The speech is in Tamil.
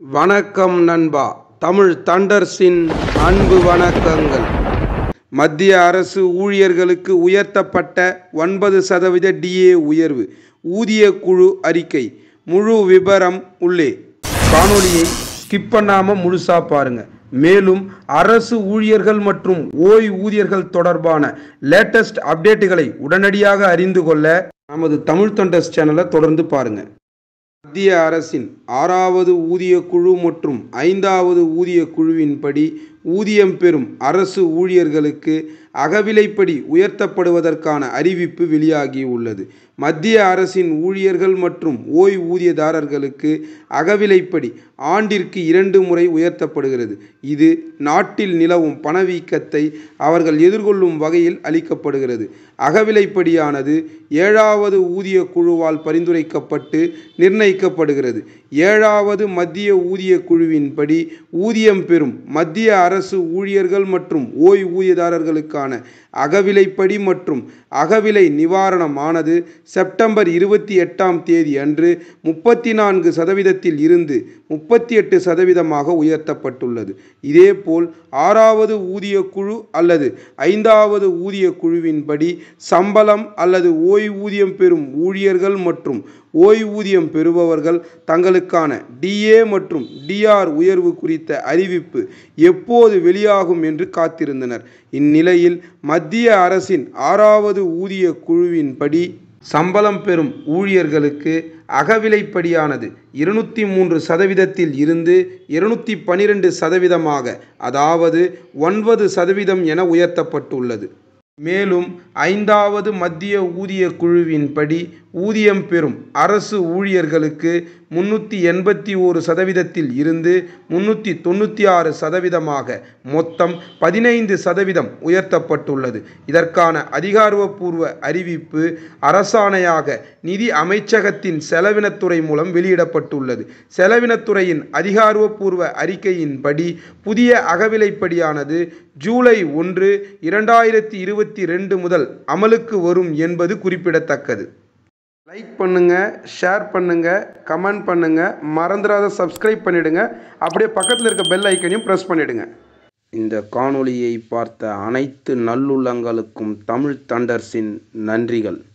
வணக்கம் நண்பா தமிழ் தண்டர்ஸின் அன்பு வணக்கங்கள் மத்திய அரசு ஊழியர்களுக்கு உயர்த்தப்பட்ட ஒன்பது சதவீத டிஏ உயர்வு ஊதிய குழு அறிக்கை முழு விபரம் உள்ளே காணொளியை ஸ்கிப் பண்ணாம முழுசா பாருங்க மேலும் அரசு ஊழியர்கள் மற்றும் ஓய்வூதியர்கள் தொடர்பான லேட்டஸ்ட் அப்டேட்டுகளை உடனடியாக அறிந்து கொள்ள நமது தமிழ் தண்டர்ஸ் சேனலை தொடர்ந்து பாருங்க மத்திய அரசின் ஆறாவது ஊதிய குழு மற்றும் ஐந்தாவது ஊதிய குழுவின்படி ஊதியம் பெறும் அரசு ஊழியர்களுக்கு அகவிலைப்படி உயர்த்தப்படுவதற்கான அறிவிப்பு வெளியாகியுள்ளது மத்திய அரசின் ஊழியர்கள் மற்றும் ஓய்வூதியதாரர்களுக்கு அகவிலைப்படி ஆண்டிற்கு இரண்டு முறை உயர்த்தப்படுகிறது இது நாட்டில் நிலவும் பணவீக்கத்தை அவர்கள் எதிர்கொள்ளும் வகையில் அளிக்கப்படுகிறது அகவிலைப்படியானது ஏழாவது ஊதிய குழுவால் பரிந்துரைக்கப்பட்டு நிர்ணயிக்கப்படுகிறது ஏழாவது மத்திய ஊதிய குழுவின்படி ஊதியம் பெறும் மத்திய அரசு ஊழியர்கள் மற்றும் ஓய்வூதியதாரர்களுக்கான அகவிலைப்படி மற்றும் அகவிலை நிவாரணமானது செப்டம்பர் இருபத்தி எட்டாம் தேதி அன்று முப்பத்தி நான்கு சதவீதத்தில் இருந்து முப்பத்தி எட்டு சதவீதமாக உயர்த்தப்பட்டுள்ளது இதேபோல் ஆறாவது ஊதிய குழு அல்லது ஐந்தாவது ஊதிய குழுவின்படி சம்பளம் அல்லது ஓய்வூதியம் பெறும் ஊழியர்கள் மற்றும் ஓய்வூதியம் பெறுபவர்கள் தங்களுக்கான டிஏ மற்றும் டிஆர் உயர்வு குறித்த அறிவிப்பு எப்போது வெளியாகும் என்று காத்திருந்தனர் இந்நிலையில் மத்திய அரசின் ஆறாவது ஊதிய குழுவின்படி சம்பளம் பெறும் ஊழியர்களுக்கு அகவிலைப்படியானது இருநூற்றி மூன்று சதவீதத்தில் இருந்து இருநூற்றி பனிரெண்டு சதவீதமாக அதாவது ஒன்பது சதவீதம் என உயர்த்தப்பட்டுள்ளது மேலும் ஐந்தாவது மத்திய ஊதிய குழுவின்படி ஊதியம் பெறும் அரசு ஊழியர்களுக்கு முன்னூற்றி எண்பத்தி ஓரு சதவீதத்தில் இருந்து முன்னூற்றி தொண்ணூற்றி ஆறு சதவீதமாக மொத்தம் பதினைந்து சதவீதம் உயர்த்தப்பட்டுள்ளது இதற்கான அதிகாரப்பூர்வ அறிவிப்பு அரசாணையாக நிதி அமைச்சகத்தின் செலவினத்துறை மூலம் வெளியிடப்பட்டுள்ளது செலவினத்துறையின் அதிகாரப்பூர்வ அறிக்கையின்படி புதிய அகவிலைப்படியானது ஜூலை ஒன்று இரண்டாயிரத்தி இருபத்தி ரெண்டு முதல் அமலுக்கு வரும் என்பது குறிப்பிடத்தக்கது லைக் பண்ணுங்க ஷேர் பண்ணுங்க கமெண்ட் பண்ணுங்க மறந்துடாத சப்ஸ்கிரைப் பண்ணிடுங்க அப்படியே பக்கத்தில் இருக்க பெல் ஐக்கனையும் ப்ரெஸ் பண்ணிடுங்க இந்த காணொளியை பார்த்த அனைத்து நல்லுள்ளங்களுக்கும் தமிழ் தண்டர்ஸின் நன்றிகள்